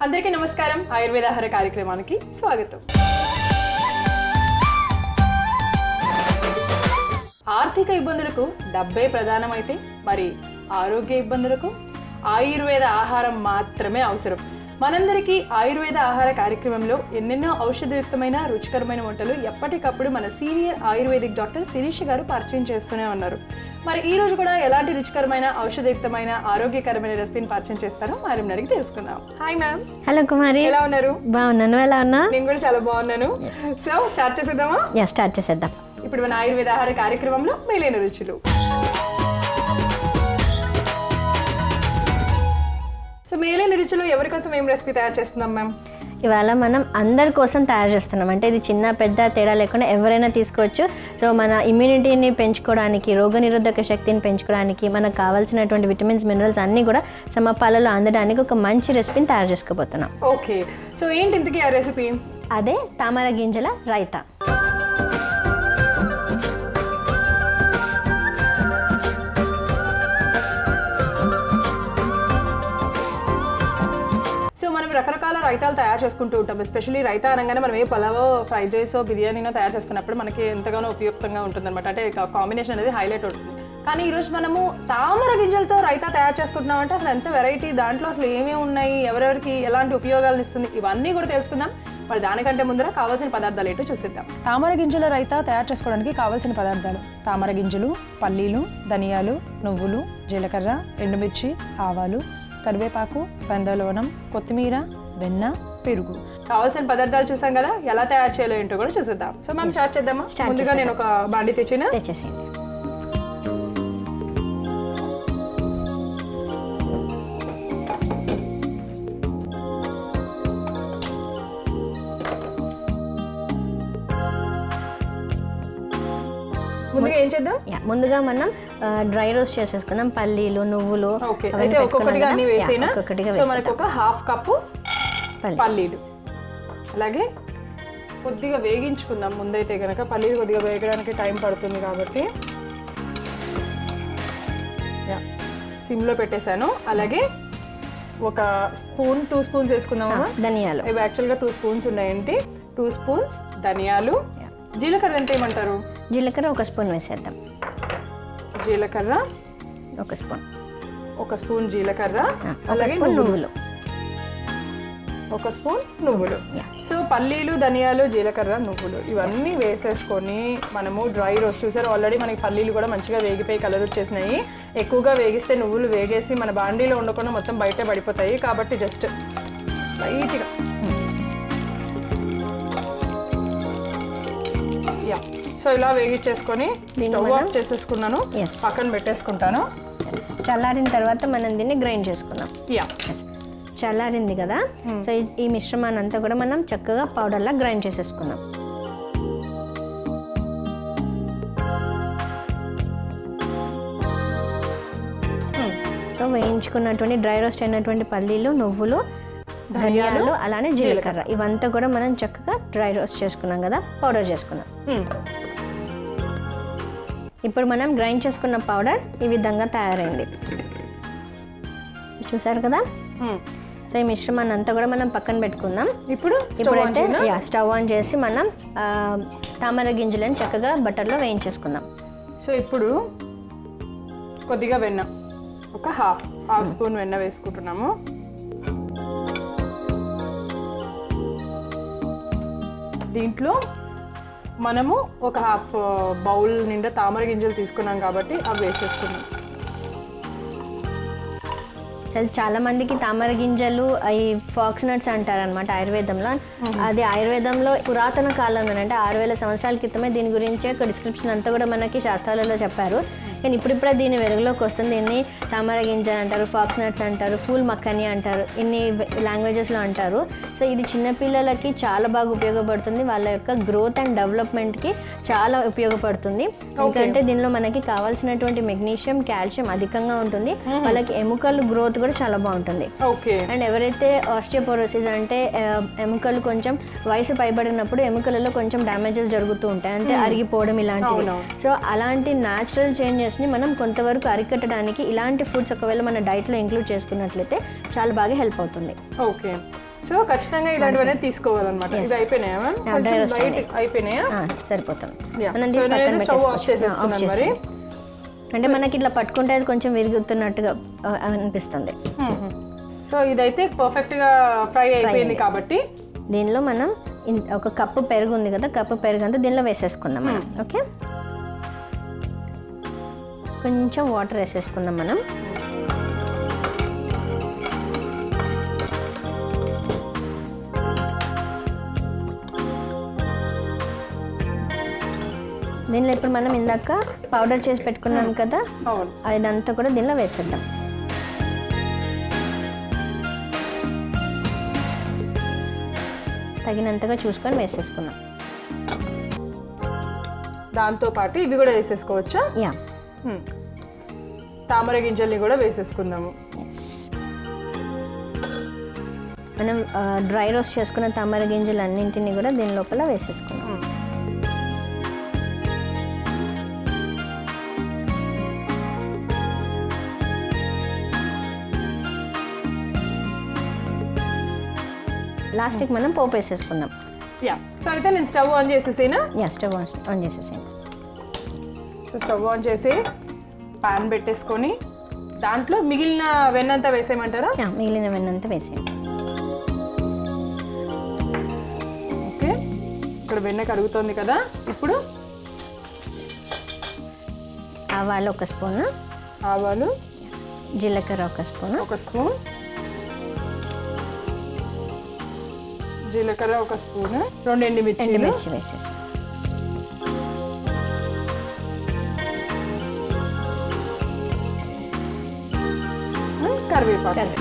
అందరికీ నమస్కారం ఆయుర్వేదాహార కార్యక్రమానికి స్వాగతం ఆర్థిక ఇబ్బందులకు డబ్బే ప్రధానమైతే మరి ఆరోగ్య ఇబ్బందులకు ఆయుర్వేద ఆహారం మాత్రమే అవసరం మనందరికీ ఆయుర్వేద ఆహార కార్యక్రమంలో ఎన్నెన్నో ఔషధయుక్తమైన రుచికరమైన వంటలు ఎప్పటికప్పుడు మన సీనియర్ ఆయుర్వేదిక్ డాక్టర్ శిరీష్ గారు పరిచయం చేస్తూనే ఉన్నారు మరి ఈ రోజు కూడా ఎలాంటి రుచికరమైన ఔషధయుక్తమైన ఆరోగ్యకరమైన రెసిపీని పరిచయం చేస్తారో మరి అడిగి తెలుసుకుందాం హాయ్ మ్యామ్ హలో కుమారి ఎలా ఉన్నారు బాగున్నాను నువ్వు ఎలా ఉన్నా నేను కూడా చాలా బాగున్నాను సో స్టార్ట్ చేసేద్దామా యా స్టార్ట్ చేసేద్దాం ఇప్పుడు మన ఆయుర్వేద ఆహార కార్యక్రమంలో మేలైన రుచులు సో మేలైన రుచులు ఎవరి కోసం ఏం రెసిపీ తయారు చేస్తున్నాం మ్యామ్ ఇవాళ మనం అందరి కోసం తయారు చేస్తున్నాం అంటే ఇది చిన్న పెద్ద తేడా లేకుండా ఎవరైనా తీసుకోవచ్చు సో మన ఇమ్యూనిటీని పెంచుకోవడానికి రోగనిరోధక శక్తిని పెంచుకోవడానికి మనకు కావాల్సినటువంటి విటమిన్స్ మినరల్స్ అన్నీ కూడా సమపాలలో అందడానికి ఒక మంచి రెసిపీని తయారు చేసుకోబోతున్నాం ఓకే సో ఏంటి ఇంతకీ ఆ రెసిపీ అదే తామర గింజల రైతా సో మనం రకరకాల రైతాలు తయారు చేసుకుంటూ ఉంటాం ఎస్పెషల్లీ రైతా అనగానే మనం ఏ పలావో ఫ్రైడ్ రైస్ బిర్యానీనో తయారు చేసుకున్నప్పుడు మనకి ఎంతగానో ఉపయుక్తంగా ఉంటుంది అనమాట అంటే కాంబినేషన్ అనేది హైలైట్ అవుతుంది కానీ ఈరోజు మనము తామర గింజలతో రైతా తయారు చేసుకుంటున్నాం అంటే అసలు ఎంత వెరైటీ దాంట్లో అసలు ఏమేమి ఉన్నాయి ఎవరెవరికి ఎలాంటి ఉపయోగాలను ఇస్తుంది ఇవన్నీ కూడా తెలుసుకుందాం మరి దానికంటే ముందర కావాల్సిన పదార్థాలు ఏంటో చూసిద్దాం తామర గింజల రైతా తయారు చేసుకోవడానికి కావాల్సిన పదార్థాలు తామర గింజలు పల్లీలు ధనియాలు నువ్వులు జీలకర్ర ఎండుమిర్చి ఆవాలు కరివేపాకు సందలవనం కొత్తిమీర వెన్న పెరుగు కావాల్సిన పదార్థాలు చూసాం కదా ఎలా తయారు చేయాలో ఏంటో కూడా చూసేద్దాం సో మనం స్టార్ట్ చేద్దామా Start ముందుగా నేను ఒక బాండి తెచ్చిన తెచ్చేసేయండి ముందుగా ఏం చేద్దాం యా ముందుగా మనం డ్రై రోస్ట్ చేసేసుకుందాం పల్లీలు నువ్వులు ఓకే అవన్నీ అయితే ఒక్కొక్కటిగా పెట్టుకున్నాం అన్ని కదా? వేసేనా యా, ఒక్కొక్కటిగా సో మనకు ఒక హాఫ్ కప్పు పల్లి పల్లీలు అలాగే కొద్దిగా వేగించుకుందాం ముందైతే కనుక పల్లీలు కొద్దిగా వేగడానికి టైం పడుతుంది కాబట్టి యా, సిమ్లో పెట్టేశాను అలాగే ఒక స్పూన్ టూ స్పూన్స్ వేసుకుందామా ధనియాలు ఇవి యాక్చువల్గా టూ స్పూన్స్ ఉన్నాయండి టూ స్పూన్స్ ధనియాలు జీలకర్ర ఎంత ఏమంటారు జీలకర్ర ఒక స్పూన్ వేసేద్దాం జీలకర్ర ఒక స్పూన్ ఒక స్పూన్ జీలకర్ర ఒక అలాగే స్పూన్ నువ్వులు నువ్వులు ఒక స్పూన్ నువ్వులు యా. సో పల్లీలు ధనియాలు జీలకర్ర నువ్వులు ఇవన్నీ వేసేసుకొని మనము డ్రై రోస్ట్ చూసారు ఆల్రెడీ మనకి పల్లీలు కూడా మంచిగా వేగిపోయి కలర్ వచ్చేసినాయి ఎక్కువగా వేగిస్తే నువ్వులు వేగేసి మన బాండీలో ఉండకుండా మొత్తం బయట పడిపోతాయి కాబట్టి జస్ట్ లైట్గా యా సో ఇలా వేగిచ్చేసుకొని స్టవ్ ఆఫ్ చేసేసుకున్నాను Yes. పక్కన పెట్టేసుకుంటాను చల్లారిన తర్వాత మనం దీన్ని గ్రైండ్ చేసుకుందాం యా చల్లారింది కదా సో ఈ- ఈ మిశ్రమాన్ని అంతా కూడా మనం చక్కగా పౌడర్లా గ్రైండ్ చేసేసుకుందాం సో వేయించుకున్నటువంటి డ్రై రోస్ట్ అయినటువంటి పల్లీలు నువ్వులు ధనియాలు అలానే జీలకర్ర ఇవంతా కూడా మనం చక్కగా డ్రై రోస్ట్ చేసుకున్నాం కదా పౌడర్ చేసుకున్నాం Hmm. ఇప్పుడు మనం గ్రైండ్ చేసుకున్న పౌడర్ ఈ విధంగా తయారైంది చూసారు కదా Hmm. సో ఈ మిశ్రమాన్ని అంతా కూడా మనం పక్కన పెట్టుకుందాం ఇప్పుడు స్టవ్ ఆన్ ఇప్పుడైతే చేయనా? యా స్టవ్ ఆన్ చేసి మనం ఆ, తామర గింజలను చక్కగా బటర్లో వేయించేసుకుందాం సో ఇప్పుడు కొద్దిగా వెన్న ఒక హాఫ్ హాఫ్ స్పూన్ వెన్న వేసుకుంటున్నాము దీంట్లో మనము ఒక హాఫ్ బౌల్ నిండా తామర గింజలు తీసుకున్నాం కాబట్టి అవి వేసేసుకున్నాం అసలు చాలా మందికి తామర గింజలు ఈ ఫాక్స్ నట్స్ అంటారనమాట ఆయుర్వేదంలో అది ఆయుర్వేదంలో పురాతన కాలంలో అంటే ఆరు వేల సంవత్సరాల క్రితమే దీని గురించి ఒక డిస్క్రిప్షన్ అంతా కూడా మనకి శాస్త్రాలలో చెప్పారు కానీ ఇప్పుడిప్పుడే దీని వెలుగులోకి వస్తుంది దీన్ని తామర గింజ అంటారు ఫాక్స్ నట్స్ అంటారు ఫూల్ మక్కని అంటారు ఇన్ని లాంగ్వేజెస్లో అంటారు సో ఇది చిన్నపిల్లలకి చాలా బాగా ఉపయోగపడుతుంది వాళ్ళ యొక్క గ్రోత్ అండ్ డెవలప్మెంట్కి చాలా ఉపయోగపడుతుంది ఎందుకంటే దీనిలో మనకి కావాల్సినటువంటి మెగ్నీషియం కాల్షియం అధికంగా ఉంటుంది వాళ్ళకి ఎముకలు గ్రోత్ కూడా చాలా బాగుంటుంది ఓకే అండ్ ఎవరైతే ఆస్టియోపోరోసిస్ అంటే ఆ, ఎముకలు కొంచెం వయసు పైబడినప్పుడు ఎముకలలో కొంచెం డ్యామేజెస్ జరుగుతూ ఉంటాయి అంటే అరిగిపోవడం ఇలాంటివి అవునవును. సో అలాంటి న్యాచురల్ చేంజెస్ని మనం కొంతవరకు అరికట్టడానికి ఇలాంటి ఫుడ్స్ ఒకవేళ మన డైట్లో ఇంక్లూడ్ చేసుకున్నట్లయితే చాలా బాగా హెల్ప్ అవుతుంది ఓకే సో ఖచ్చితంగా ఇలాంటివన్నీ తీసుకోవాలన్నమాట ఇది అయిపోయినాయా మ్యామ్ కొంచెం roast లైట్ అయిపోయినాయా ఆ, సరిపోతుంది Yeah. మనం So తీసి పక్కన నేనైతే స్టవ్ ఆఫ్ పెట్టేసుకోవచ్చు. ఆ, చేసేస్తున్నాను మరి అంటే మనకి ఇట్లా పట్టుకుంటే అది కొంచెం విరుగుతున్నట్టుగా ఆ, అనిపిస్తుంది సో ఇదైతే పర్ఫెక్ట్ గా ఫ్రై అయిపోయింది కాబట్టి దీనిలో మనం ఇన్- ఒక కప్పు పెరుగు ఉంది కదా కప్పు పెరుగు అంతా దీనిలో వేసేసుకుందాం మనం ఓకే కొంచెం వాటర్ వేసేసుకుందాం మనం దీనిలో ఇప్పుడు మనం ఇందాక పౌడర్ చేసి పెట్టుకున్నాం కదా అవును అదంతా కూడా దీనిలో వేసేద్దాం తగినంతగా చూసుకొని వేసేసుకున్నాం దాంతో పాటు ఇవి కూడా వేసేసుకోవచ్చా యా Hmm. తామర గింజల్ని కూడా వేసేసుకుందాము మనం డ్రై రోస్ట్ చేసుకున్న తామర గింజలు అన్నింటినీ కూడా దీని లోపల వేసేసుకున్నాం Hmm. లాస్ట్కి మనం పోపు వేసేసుకుందాం యా సో అయితే నేను స్టవ్ ఆన్ చేసేసేనా యా స్టవ్ ఆన్ ఆన్ చేసేసేయండి సో స్టవ్ ఆన్ చేసి పాన్ పెట్టేసుకొని దాంట్లో మిగిలిన వెన్నంతా వేసేయమంటారా యా మిగిలిన వెన్నంతా వేసేయండి ఓకే ఇక్కడ వెన్న కరుగుతోంది కదా ఇప్పుడు ఆవాలు ఒక స్పూన్ ఆవాలు జీలకర్ర ఒక స్పూన్ ఒక స్పూన్ జీలకర్ర ఒక స్పూన్ రెండు ఎండుమిర్చి ఎండుమిర్చి వేసేసి కరివేపాకు కరివే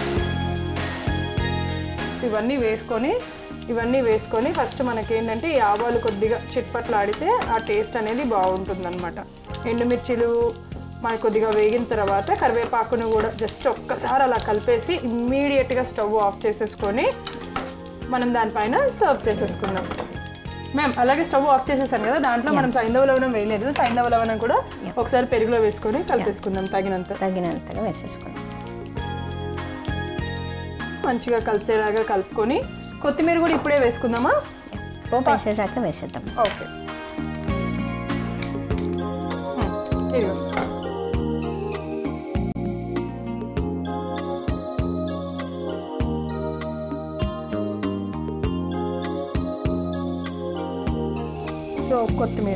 ఇవన్నీ వేసుకొని ఇవన్నీ వేసుకొని ఫస్ట్ మనకి ఏంటంటే ఈ ఆవాలు కొద్దిగా చిట్పట్లాడితే ఆ టేస్ట్ అనేది బాగుంటుంది అనమాట ఎండుమిర్చిలు మనకు కొద్దిగా వేగిన తర్వాత కరివేపాకును కూడా జస్ట్ ఒక్కసారి అలా కలిపేసి ఇమ్మీడియట్గా స్టవ్ ఆఫ్ చేసేసుకొని మనం దానిపైన సర్వ్ చేసేసుకుందాం మ్యామ్ అలాగే స్టవ్ ఆఫ్ చేసేసాను కదా దాంట్లో మనం సైంధవ లవణం వేయలేదు సైంధవ లవణం కూడా ఒకసారి పెరుగులో వేసుకొని కలిపేసుకుందాం తగినంత తగినంతగా వేసేసుకున్నాం మంచిగా కలిసేలాగా కలుపుకొని కొత్తిమీర కూడా ఇప్పుడే వేసుకుందామా పోపు వేసేసాక వేసేద్దాం ఓకే ఇదిగో సో కొత్తిమీర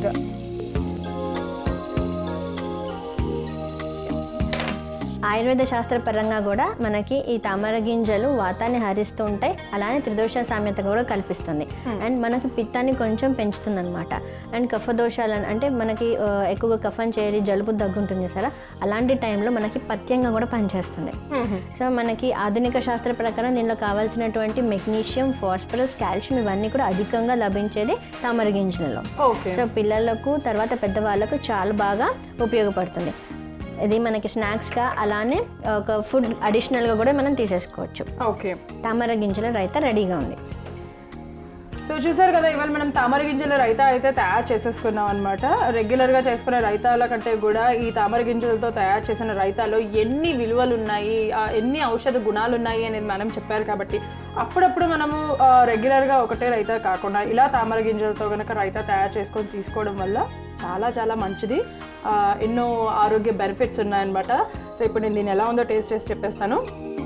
ఆయుర్వేద శాస్త్ర పరంగా కూడా మనకి ఈ తామర గింజలు వాతాన్ని హరిస్తూ ఉంటాయి అలానే త్రిదోష సామ్యత కూడా కల్పిస్తుంది అండ్ మనకి పిత్తాన్ని కొంచెం పెంచుతుంది అనమాట అండ్ కఫదోషాలను అంటే మనకి ఆ, ఎక్కువగా కఫన్ చేరి జలుబు దగ్గుంటుంది సరే అలాంటి టైంలో మనకి పథ్యంగా కూడా పనిచేస్తుంది సో మనకి ఆధునిక శాస్త్ర ప్రకారం దీనిలో కావాల్సినటువంటి మెగ్నీషియం ఫాస్ఫరస్ కాల్షియం ఇవన్నీ కూడా అధికంగా లభించేది తామర గింజలలో ఓకే సో పిల్లలకు తర్వాత పెద్దవాళ్ళకు చాలా బాగా ఉపయోగపడుతుంది ఇది మనకి స్నాక్స్గా అలానే ఒక ఫుడ్ అడిషనల్గా కూడా మనం తీసేసుకోవచ్చు ఓకే తామర గింజల రైత రెడీగా ఉంది సో చూసారు కదా ఇవాళ మనం తామర గింజల రైతా అయితే తయారు చేసేసుకున్నాం అనమాట రెగ్యులర్గా చేసుకునే రైతాల కంటే కూడా ఈ తామర గింజలతో తయారు చేసిన రైతాలో ఎన్ని విలువలు ఉన్నాయి ఆ, ఎన్ని ఔషధ గుణాలు ఉన్నాయి అనేది మనం చెప్పారు కాబట్టి అప్పుడప్పుడు మనము ఆ, రెగ్యులర్గా ఒకటే రైతా కాకుండా ఇలా తామర గింజలతో కనుక రైతా తయారు చేసుకొని తీసుకోవడం వల్ల చాలా చాలా మంచిది ఆ, ఎన్నో ఆరోగ్య బెనిఫిట్స్ ఉన్నాయన్నమాట సో ఇప్పుడు నేను దీన్ని ఎలా ఉందో టేస్ట్ చేసి చెప్పేస్తాను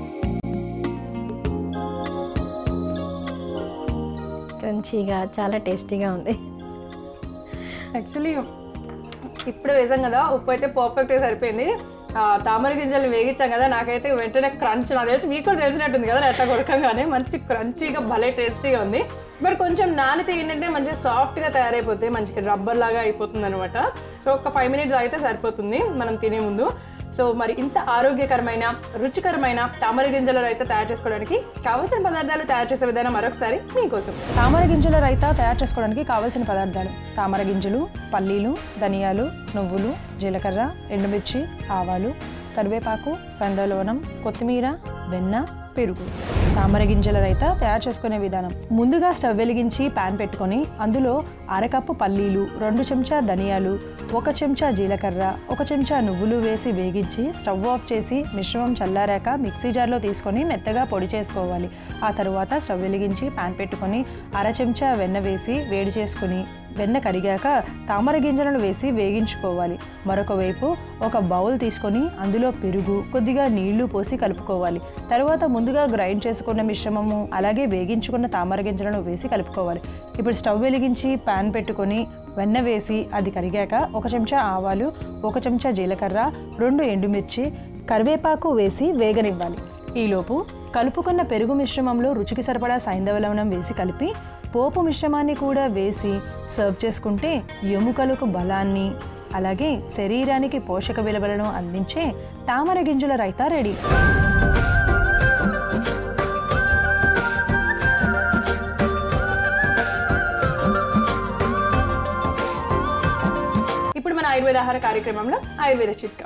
క్రంచీగా చాలా టేస్టీగా ఉంది యాక్చువల్లీ ఇప్పుడు వేసాం కదా ఉప్పు అయితే పర్ఫెక్ట్గా సరిపోయింది ఆ, తామర గింజలు వేగించాం కదా నాకైతే వెంటనే క్రంచ్ నాకు తెలిసి మీకు కూడా తెలిసినట్టుంది కదా ఎట్లా కొడకంగానే మంచి క్రంచీగా భలే టేస్టీగా ఉంది బట్ కొంచెం నానితే ఏంటంటే మంచిగా సాఫ్ట్గా తయారైపోతే మంచిగా రబ్బర్ లాగా అయిపోతుంది అనమాట సో ఒక ఫైవ్ మినిట్స్ అయితే సరిపోతుంది మనం తినే ముందు సో మరి ఇంత ఆరోగ్యకరమైన రుచికరమైన తామర గింజల రైత తయారు చేసుకోవడానికి కావాల్సిన పదార్థాలు తయారు చేసే విధానం మరొకసారి మీకోసం తామర గింజల రైత తయారు చేసుకోవడానికి కావాల్సిన పదార్థాలు తామర గింజలు పల్లీలు ధనియాలు నువ్వులు జీలకర్ర ఎండుమిర్చి ఆవాలు కరివేపాకు సందలవనం కొత్తిమీర వెన్న పెరుగు తామర గింజల రైత తయారు చేసుకునే విధానం ముందుగా స్టవ్ వెలిగించి పాన్ పెట్టుకొని అందులో అరకప్పు పల్లీలు రెండు చెంచా ధనియాలు ఒక చెంచా జీలకర్ర ఒక చెంచా నువ్వులు వేసి వేగించి స్టవ్ ఆఫ్ చేసి మిశ్రమం చల్లారాక మిక్సీ జార్లో తీసుకొని మెత్తగా పొడి చేసుకోవాలి ఆ తరువాత స్టవ్ వెలిగించి పాన్ పెట్టుకొని అర చెంచా వెన్న వేసి వేడి చేసుకుని వెన్న కరిగాక తామర గింజలను వేసి వేగించుకోవాలి మరొక వైపు ఒక బౌల్ తీసుకొని అందులో పెరుగు కొద్దిగా నీళ్లు పోసి కలుపుకోవాలి తరువాత ముందుగా గ్రైండ్ చేసుకున్న మిశ్రమము అలాగే వేగించుకున్న తామర గింజలను వేసి కలుపుకోవాలి ఇప్పుడు స్టవ్ వెలిగించి పాన్ పెట్టుకొని వెన్న వేసి అది కరిగాక ఒక చెంచా ఆవాలు ఒక చెంచా జీలకర్ర రెండు ఎండుమిర్చి కరివేపాకు వేసి వేగనివ్వాలి ఈలోపు కలుపుకున్న పెరుగు మిశ్రమంలో రుచికి సరిపడా సైంధవ లవణం వేసి కలిపి పోపు మిశ్రమాన్ని కూడా వేసి సర్వ్ చేసుకుంటే ఎముకలకు బలాన్ని అలాగే శరీరానికి పోషక విలువలను అందించే తామర గింజల రైతా రెడీ ఇప్పుడు మన ఆయుర్వేద ఆహార కార్యక్రమంలో ఆయుర్వేద చిట్కా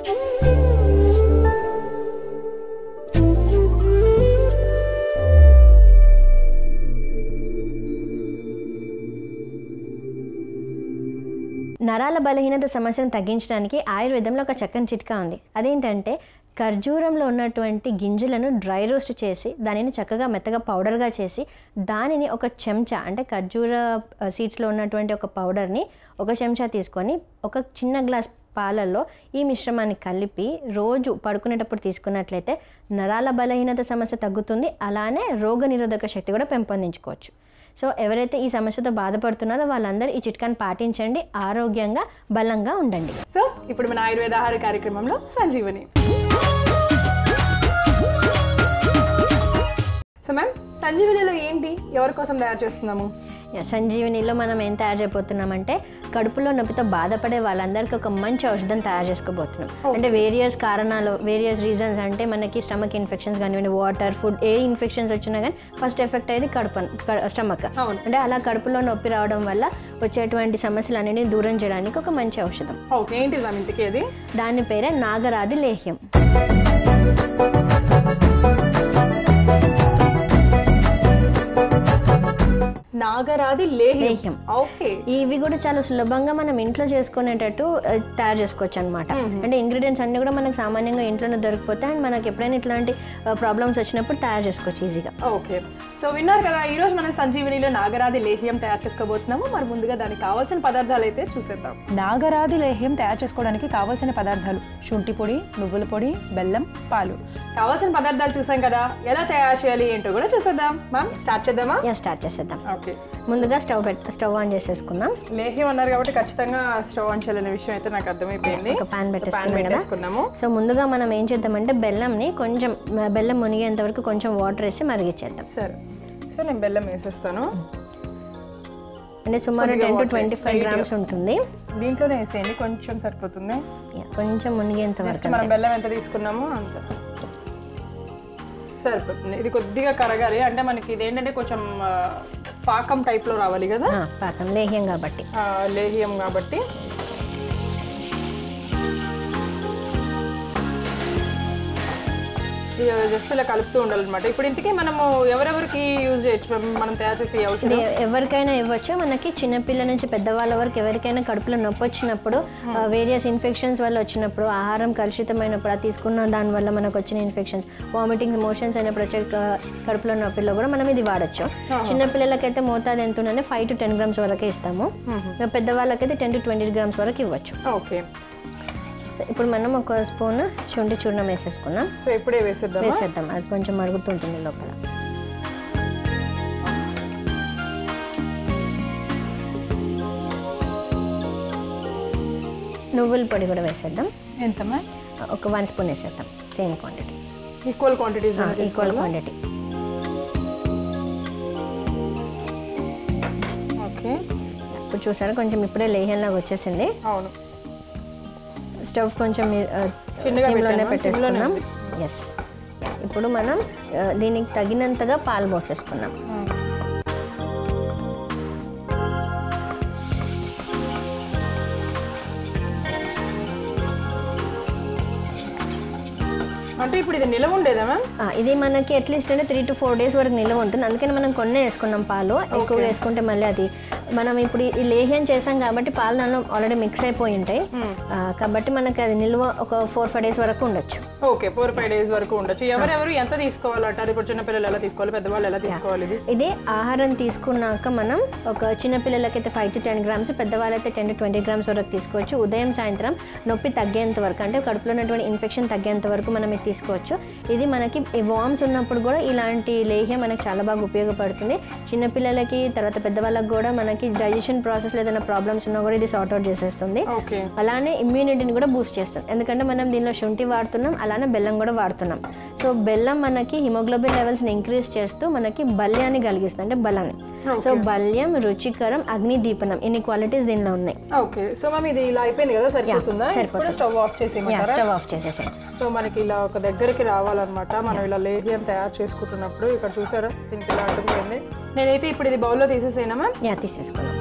నరాల బలహీనత సమస్యను తగ్గించడానికి ఆయుర్వేదంలో ఒక చక్కని చిట్కా ఉంది అదేంటంటే ఖర్జూరంలో ఉన్నటువంటి గింజలను డ్రై రోస్ట్ చేసి దానిని చక్కగా మెత్తగా పౌడర్గా చేసి దానిని ఒక చెంచా అంటే ఖర్జూర సీడ్స్లో ఉన్నటువంటి ఒక పౌడర్ని ఒక చెంచా తీసుకొని ఒక చిన్న గ్లాస్ పాలల్లో ఈ మిశ్రమాన్ని కలిపి రోజు పడుకునేటప్పుడు తీసుకున్నట్లయితే నరాల బలహీనత సమస్య తగ్గుతుంది అలానే రోగనిరోధక శక్తి కూడా పెంపొందించుకోవచ్చు సో ఎవరైతే ఈ సమస్యతో బాధపడుతున్నారో వాళ్ళందరూ ఈ చిట్కాని పాటించండి ఆరోగ్యంగా బలంగా ఉండండి సో ఇప్పుడు మన ఆయుర్వేద ఆహార కార్యక్రమంలో సంజీవని సో మ్యామ్ సంజీవనిలో ఏంటి ఎవరి కోసం తయారు చేస్తున్నాము యా, సంజీవనిలో మనం ఏం తయారు చేయబోతున్నామంటే కడుపులో నొప్పితో బాధపడే వాళ్ళందరికీ ఒక మంచి ఔషధం తయారు చేసుకోబోతున్నాం అంటే వేరియస్ కారణాలు వేరియస్ రీజన్స్ అంటే మనకి స్టమక్ ఇన్ఫెక్షన్స్ కానివ్వండి వాటర్ ఫుడ్ ఏ ఇన్ఫెక్షన్స్ వచ్చినా కానీ ఫస్ట్ ఎఫెక్ట్ అయ్యేది కడుపు స్టమక్ అవును. అంటే అలా కడుపులో నొప్పి రావడం వల్ల వచ్చేటువంటి సమస్యలన్నింటినీ దూరం చేయడానికి ఒక మంచి ఔషధం ఓకే ఏంటి మ్యామ్ ఇంతకీ అది దాని పేరే నాగరాది లేహ్యం నాగరాది లేహ్యం లేహ్యం. ఓకే ఇవి కూడా చాలా సులభంగా మనం ఇంట్లో చేసుకునేటట్టు ఆ, తయారు చేసుకోవచ్చు అనమాట అంటే ఇంగ్రీడియంట్స్ అన్ని కూడా మనకు సామాన్యంగా ఇంట్లోనే దొరికిపోతాయి అండ్ మనకి ఎప్పుడైనా ఇట్లాంటి ప్రాబ్లమ్స్ వచ్చినప్పుడు తయారు చేసుకోవచ్చు ఈజీగా ఓకే సో విన్నారు కదా ఈ రోజు మనం సంజీవనిలో నాగరాది లేహ్యం తయారు చేసుకోబోతున్నాము మరి ముందుగా దానికి కావాల్సిన పదార్థాలు అయితే చూసేద్దాం నాగరాది లేహ్యం తయారు చేసుకోవడానికి కావాల్సిన పదార్థాలు శుంఠి పొడి నువ్వుల పొడి బెల్లం పాలు కావాల్సిన పదార్థాలు చూసాం కదా ఎలా తయారు చేయాలి ఏంటో కూడా చూసేద్దాం మ్యామ్ స్టార్ట్ చేద్దామా యా స్టార్ట్ చేసేద్దాం ఓకే ముందుగా స్టవ్ పెట్ స్టవ్ ఆన్ చేసేసుకుందాం లేహ్యం అన్నారు కాబట్టి ఖచ్చితంగా స్టవ్ ఆన్ చేయాలనే విషయం అయితే నాకు అర్థమైపోయింది ఒక పాన్ పాన్ పెట్టేసుకున్నాం కదా పెట్టేసుకున్నాము సో ముందుగా మనం ఏం చేద్దామంటే బెల్లంని కొంచెం మ, బెల్లం మునిగేంత వరకు కొంచెం వాటర్ వేసి మరిగించేద్దాం సరే సో నేను బెల్లం వేసేస్తాను అంటే సుమారు కొద్దిగా ten to water, twenty five light గా. గ్రామ్స్ ఉంటుంది దీంట్లోనే వేసేయండి కొంచెం సరిపోతుంది యా, కొంచెం మునిగేంత జస్ట్ వరకు మనం బెల్లం ఎంత తీసుకున్నామో అంత సరిపోతుంది ఇది కొద్దిగా కరగాలి అంటే మనకి ఇది ఏంటంటే కొంచెం ఆ, పాకం టైప్లో రావాలి కదా ఆ, పాకం లేహ్యం కాబట్టి ఆ, లేహ్యం కాబట్టి ఇది జస్ట్ ఇలా కలుపుతూ ఉండాలన్నమాట ఇప్పుడు ఇంతకీ మనము ఎవరెవరికి యూజ్ చేయొచ్చు మనం- మనం తయారు చేసే ఈ ఇది ఔషధం ఎవరికైనా ఇవ్వచ్చు మనకి చిన్నపిల్ల నుంచి పెద్దవాళ్ళ వరకు ఎవరికైనా కడుపులో నొప్పి వచ్చినప్పుడు వేరియస్ ఇన్ఫెక్షన్స్ వల్ల వచ్చినప్పుడు ఆహారం కలుషితమైనప్పుడు అది తీసుకున్న దాని వల్ల మనకు వచ్చిన ఇన్ఫెక్షన్స్ వామిటింగ్ మోషన్స్ అయినప్పుడు వచ్చే క- కడుపులో నొప్పిలో కూడా మనం ఇది వాడచ్చు చిన్నపిల్లలకైతే మోతాదు ఎంత ఉందంటే ఫైవ్ టు టెన్ గ్రామ్స్ వరకే ఇస్తాము పెద్దవాళ్ళకైతే టెన్ టు ట్వంటీ గ్రామ్స్ వరకు ఇవ్వచ్చు ఓకే సో ఇప్పుడు మనం ఒక స్పూన్ శుంఠి చూర్ణం వేసేసుకున్నాం సో ఇప్పుడే వేసేద్దాం వేసేద్దాం అది కొంచెం మరుగుతుంటుంది లోపల నువ్వుల పొడి కూడా వేసేద్దాం ఎంతమ్మా ఒక వన్ స్పూన్ వేసేద్దాం same quantity equal quantities equal quantity okay ఇప్పుడు చూసారా కొంచెం ఇప్పుడే లేహ్యంలాగా వచ్చేసింది అవును స్టవ్ కొంచెం చిన్నగా సిమ్లోనే పెట్టాను, సిమ్లోనే పెట్టేసుకున్నాం ఎస్ ఇప్పుడు మనం ఆ, దీనికి తగినంతగా పాలు పోసేసుకున్నాం అంటే ఇప్పుడు ఇది నిలవ ఉండేదా మ్యామ్ ఆ, ఇది మనకి అట్లీస్ట్ అంటే త్రీ టు ఫోర్ డేస్ వరకు నిల్వ ఉంటుంది అందుకని మనం కొన్నే వేసుకున్నాం పాలు ఎక్కువగా వేసుకుంటే మళ్ళీ అది మనం ఇప్పుడు ఈ లేహ్యం చేసాం కాబట్టి పాలు దానిలో ఆల్రెడీ మిక్స్ అయిపోయి ఉంటాయి ఆ, కాబట్టి మనకి అది నిల్వ ఒక ఫోర్ ఫైవ్ డేస్ వరకు ఉండొచ్చు ఓకే ఫోర్ ఫైవ్ డేస్ వరకు ఉండొచ్చు ఎవరెవరు ఎంత తీసుకోవాలంటారు ఇప్పుడు చిన్నపిల్లలు ఎలా తీసుకోవాలి పెద్దవాళ్ళు ఎలా తీసుకోవాలి ఇది ఇది ఆహారం తీసుకున్నాక మనం ఒక చిన్న పిల్లలకైతే ఫైవ్ టు టెన్ గ్రామ్స్ పెద్దవాళ్ళైతే టెన్ టు ట్వంటీ గ్రామ్స్ వరకు తీసుకోవచ్చు ఉదయం సాయంత్రం నొప్పి తగ్గేంత వరకు అంటే కడుపులో ఉన్నటువంటి ఇన్ఫెక్షన్ తగ్గేంత వరకు మనం ఇది తీసుకోవచ్చు ఇది మనకి వామ్స్ ఉన్నప్పుడు కూడా ఇలాంటి లేహ్యం మనకి చాలా బాగా ఉపయోగపడుతుంది చిన్నపిల్లలకి తర్వాత పెద్దవాళ్ళకి కూడా మనకి డైజెషన్ ప్రాసెస్లో ఏదైనా ప్రాబ్లమ్స్ ఉన్నా కూడా ఇది సార్ట్ అవుట్ చేసేస్తుంది ఓకే అలానే ఇమ్యూనిటీని కూడా బూస్ట్ చేస్తుంది ఎందుకంటే మనం దీనిలో శుంఠి వాడుతున్నాం అలానే బెల్లం కూడా వాడుతున్నాం సో బెల్లం మనకి హిమోగ్లోబిన్ లెవెల్స్ని ఇంక్రీజ్ చేస్తూ మనకి బల్యాన్ని కలిగిస్తుంది అంటే బలాన్ని సో బల్యం రుచికరం అగ్ని దీపనం ఇన్ని క్వాలిటీస్ దీనిలో ఉన్నాయి ఓకే సో మ్యామ్ ఇది ఇలా అయిపోయింది కదా సరిపోతుందా ఇప్పుడు స్టవ్ ఆఫ్ చేసి స్టవ్ ఆఫ్ చేసేసాయి సో మనకి ఇలా ఒక దగ్గరికి రావాలన్నమాట మనం ఇలా లేహ్యం తయారు చేసుకుంటున్నప్పుడు ఇక్కడ చూసారా దీనికి ఇలా ఉంటుంది నేనైతే ఇప్పుడు ఇది బౌల్లో తీసేసేనా మ్యామ్ యా తీసేసుకున్నాం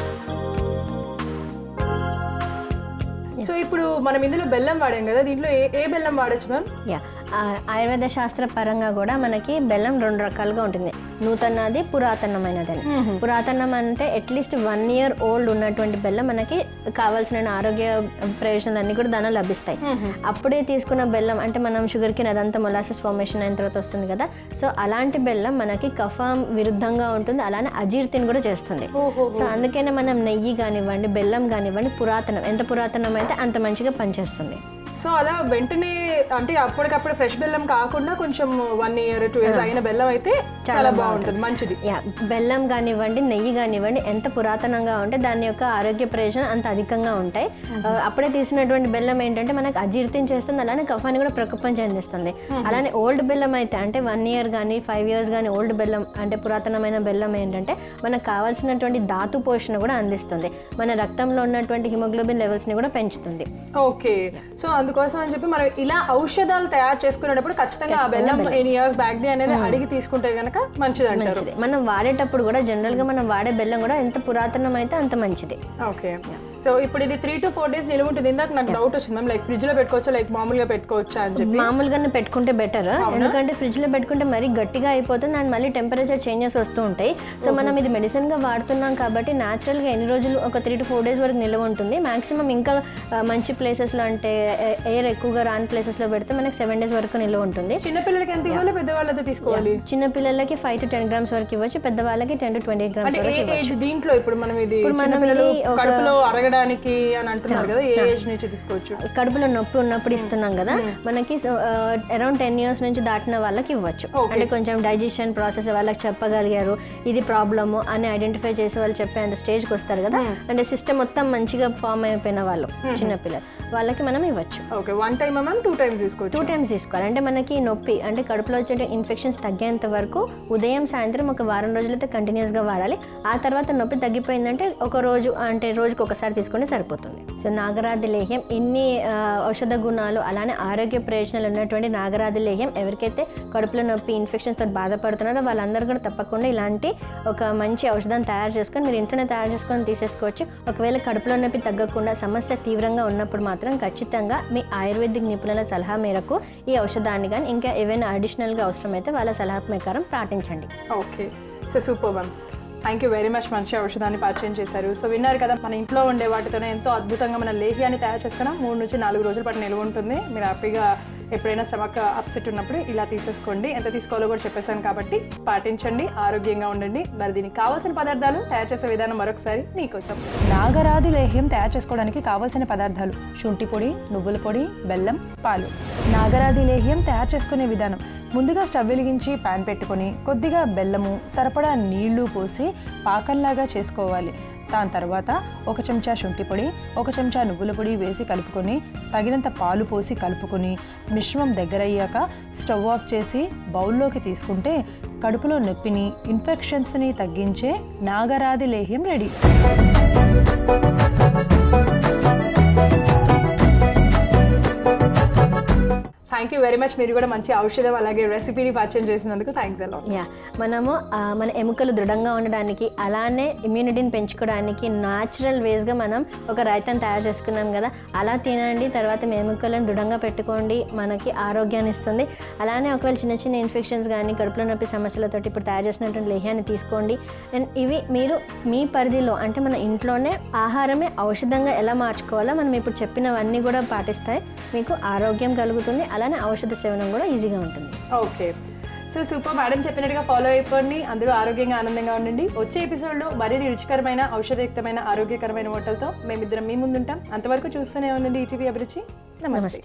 సో ఇప్పుడు మనం ఇందులో బెల్లం వాడాం కదా దీంట్లో ఏ ఏ బెల్లం వాడచ్చు మ్యామ్ యా ఆ, ఆయుర్వేద శాస్త్ర పరంగా కూడా మనకి బెల్లం రెండు రకాలుగా ఉంటుంది నూతనది పురాతనమైనదని పురాతనం అంటే అట్లీస్ట్ వన్ ఇయర్ ఓల్డ్ ఉన్నటువంటి బెల్లం మనకి కావాల్సిన ఆరోగ్య ప్రయోజనాలన్నీ కూడా దానిలో లభిస్తాయి అప్పుడే తీసుకున్న బెల్లం అంటే మనం షుగర్కి అదంతా మొలాసెస్ ఫార్మేషన్ అయిన తర్వాత వస్తుంది కదా సో అలాంటి బెల్లం మనకి కఫం విరుద్ధంగా ఉంటుంది అలానే అజీర్తిని కూడా చేస్తుంది ఓహో సో అందుకనే మనం నెయ్యి కానివ్వండి బెల్లం కానివ్వండి పురాతనం ఎంత పురాతనం అయితే అంత మంచిగా పనిచేస్తుంది సో అలా వెంటనే అంటే అప్పటికప్పుడు ఫ్రెష్ బెల్లం కాకుండా కొంచెం వన్ ఇయర్ టూ ఇయర్స్ అయిన బెల్లం అయితే చాలా బాగుంటుంది మంచిది యా బెల్లం కానివ్వండి నెయ్యి కానివ్వండి ఎంత పురాతనంగా ఉంటే దాని యొక్క ఆరోగ్య ప్రయోజనం అంత అధికంగా ఉంటాయి ఆ, అప్పుడే తీసినటువంటి బెల్లం ఏంటంటే మనకు అజీర్తిని చేస్తుంది అలానే కఫాన్ని కూడా ప్రకోపం చెందిస్తుంది అలానే ఓల్డ్ బెల్లం అయితే అంటే వన్ ఇయర్ కానీ ఫైవ్ ఇయర్స్ కానీ ఓల్డ్ బెల్లం అంటే పురాతనమైన బెల్లం ఏంటంటే మనకు కావాల్సినటువంటి ధాతు పోషణ కూడా అందిస్తుంది మన రక్తంలో ఉన్నటువంటి హిమోగ్లోబిన్ లెవెల్స్ని కూడా పెంచుతుంది ఓకే సో అందుకోసం అని చెప్పి మనం ఇలా ఔషధాలు తయారు చేసుకునేటప్పుడు ఖచ్చితంగా ఆ బెల్లం ఎన్ని ఇయర్స్ బ్యాక్ ది అనేది అడిగి తీసుకుంటే గనక మంచిది అంటారు మంచిది మనం వాడేటప్పుడు కూడా జనరల్గా మనం వాడే బెల్లం కూడా ఎంత పురాతనం అయితే అంత మంచిది ఓకే సో ఇప్పుడు ఇది త్రీ టు ఫోర్ డేస్ నిలువ ఉంటుంది ఇందాక నాకు డౌట్ వచ్చింది మ్యామ్ లైక్ ఫ్రిడ్జ్ లో పెట్టుకోవచ్చా లైక్ మామూలుగా పెట్టుకోవచ్చా అని చెప్పి మామూలుగానే పెట్టుకుంటే బెటర్ ఎందుకంటే ఫ్రిడ్జ్ లో పెట్టుకుంటే మరీ గట్టిగా అయిపోతుంది అండ్ మళ్ళీ టెంపరేచర్ చేంజెస్ వస్తూ ఉంటాయి సో మనం ఇది మెడిసిన్ గా వాడుతున్నాం కాబట్టి natural గా ఎన్ని రోజులు ఒక త్రీ టు ఫోర్ డేస్ వరకు నిల్వ ఉంటుంది మాక్సిమం ఇంకా ఆ, మంచి places లో అంటే ఎయిర్ ఎక్కువగా రాని places లో పెడితే మనకి సెవెన్ డేస్ వరకు నిల్వ ఉంటుంది చిన్నపిల్లలకి ఎంత ఇవ్వాలి పెద్దవాళ్ళతో తీసుకోవాలి చిన్న పిల్లలకి ఫైవ్ టు టెన్ గ్రామ్స్ వరకు ఇవ్వచ్చు పెద్దవాళ్ళకి టెన్ టు ట్వంటీ గ్రామ్స్ అంటే వరకు ఏ ఏజ్ దీంట్లో ఇప్పుడు మనం ఇది మనం చిన్నపిల్లలు ఇది ఒక- కడుపులో అరగడానికి అని అంటున్నారు కదా ఏ ఏజ్ నుంచి తీసుకోవచ్చు కడుపులో నొప్పి ఉన్నప్పుడు ఇస్తున్నాం కదా మనకి అరౌండ్ టెన్ ఇయర్స్ నుంచి దాటిన వాళ్ళకి ఇవ్వచ్చు అంటే కొంచెం డైజెషన్ ప్రాసెస్ వాళ్ళకి చెప్పగలిగారు ఇది ప్రాబ్లము అని ఐడెంటిఫై చేసి వాళ్ళు చెప్పేంత స్టేజ్కి వస్తారు కదా అంటే సిస్టమ్ మొత్తం మంచిగా ఫామ్ అయిపోయిన వాళ్ళు చిన్నపిల్లలు వాళ్ళకి మనం ఇవ్వచ్చు okay one time ma'am two times తీసుకోవచ్చు టూ టైమ్స్ తీసుకోవాలి అంటే మనకి నొప్పి అంటే కడుపులో వచ్చే ఇన్ఫెక్షన్స్ తగ్గేంత వరకు ఉదయం సాయంత్రం ఒక వారం రోజులైతే కంటిన్యూస్గా వాడాలి ఆ తర్వాత నొప్పి తగ్గిపోయిందంటే ఒక రోజు అంటే రోజుకి ఒకసారి తీసుకుంటే సరిపోతుంది సో నాగరాది లేహ్యం ఇన్ని ఆ, ఔషధ గుణాలు అలానే ఆరోగ్య ప్రయోజనాలు ఉన్నటువంటి నాగరాది లేహ్యం ఎవరికైతే కడుపులో నొప్పి ఇన్ఫెక్షన్స్ తోటి బాధపడుతున్నారో వాళ్ళందరూ కూడా తప్పకుండా ఇలాంటి ఒక మంచి ఔషధం తయారు చేసుకొని మీరు ఇంట్లోనే తయారు చేసుకొని తీసేసుకోవచ్చు ఒకవేళ కడుపులో నొప్పి తగ్గకుండా సమస్య తీవ్రంగా ఉన్నప్పుడు మాత్రం ఖచ్చితంగా మీ ఆయుర్వేదిక్ నిపుణుల సలహా మేరకు ఈ ఔషధాన్ని కానీ ఇంకా ఏవైనా అడిషనల్గా అవసరమైతే వాళ్ళ సలహా ప్రకారం పాటించండి okay so super ma'am thank you very much మంచి ఔషధాన్ని పరిచయం చేశారు సో విన్నారు కదా మన ఇంట్లో ఉండే వాటితోనే ఎంతో అద్భుతంగా మన లేహ్యాన్ని తయారు చేసుకున్నాం మూడు నుంచి నాలుగు రోజుల పాటు నిల్వ ఉంటుంది మీరు హ్యాపీగా ఎప్పుడైనా స్టమక్ అప్సెట్ ఉన్నప్పుడు ఇలా తీసేసుకోండి ఎంత తీసుకోవాలో కూడా చెప్పేశాను కాబట్టి పాటించండి ఆరోగ్యంగా ఉండండి మరి దీనికి కావాల్సిన పదార్థాలు తయారు చేసే విధానం మరొకసారి మీకోసం నాగరాది లేహ్యం తయారు చేసుకోవడానికి కావాల్సిన పదార్థాలు శుంఠి పొడి నువ్వుల పొడి బెల్లం పాలు నాగరాది లేహ్యం తయారు చేసుకునే విధానం ముందుగా స్టవ్ వెలిగించి పాన్ పెట్టుకొని కొద్దిగా బెల్లము సరిపడా నీళ్లు పోసి పాకంలాగా చేసుకోవాలి దాని తర్వాత ఒక చెంచా శుంఠి పొడి ఒక చెంచా నువ్వుల పొడి వేసి కలుపుకొని తగినంత పాలు పోసి కలుపుకొని మిశ్రమం దగ్గరయ్యాక స్టవ్ ఆఫ్ చేసి బౌల్లోకి తీసుకుంటే కడుపులో నొప్పిని ఇన్ఫెక్షన్స్ని తగ్గించే నాగరాది లేహ్యం ready thank you very much మీరు కూడా మంచి ఔషధం అలాగే రెసిపీని పరిచయం చేసినందుకు థ్యాంక్స్ అలా యా మనము ఆ, మన ఎముకలు దృఢంగా ఉండడానికి అలానే ఇమ్యూనిటీని పెంచుకోవడానికి న్యాచురల్ వేస్గా మనం ఒక రైతాన్ని తయారు చేసుకున్నాం కదా అలా తినండి తర్వాత మీ ఎముకలను దృఢంగా పెట్టుకోండి మనకి ఆరోగ్యాన్ని ఇస్తుంది అలానే ఒకవేళ చిన్న చిన్న ఇన్ఫెక్షన్స్ కానీ కడుపులో నొప్పి సమస్యలతోటి ఇప్పుడు తయారు చేసినటువంటి లేహ్యాన్ని తీసుకోండి అండ్ ఇవి మీరు మీ పరిధిలో అంటే మన ఇంట్లోనే ఆహారమే ఔషధంగా ఎలా మార్చుకోవాలో మనం ఇప్పుడు చెప్పినవన్నీ కూడా పాటిస్తాయి మీకు ఆరోగ్యం కలుగుతుంది అలానే ఔషధ సేవనం కూడా ఈజీగా ఉంటుంది ఓకే సో సూపర్ మేడం చెప్పినట్టుగా ఫాలో అయిపోండి అందరూ ఆరోగ్యంగా ఆనందంగా ఉండండి వచ్చే ఎపిసోడ్లో మరిన్ని రుచికరమైన ఔషధయుక్తమైన ఆరోగ్యకరమైన వంటలతో మేమిద్దరం మీ ముందుంటాం అంతవరకు చూస్తూనే ఉండండి ఈటీవీ అభిరుచి నమస్తే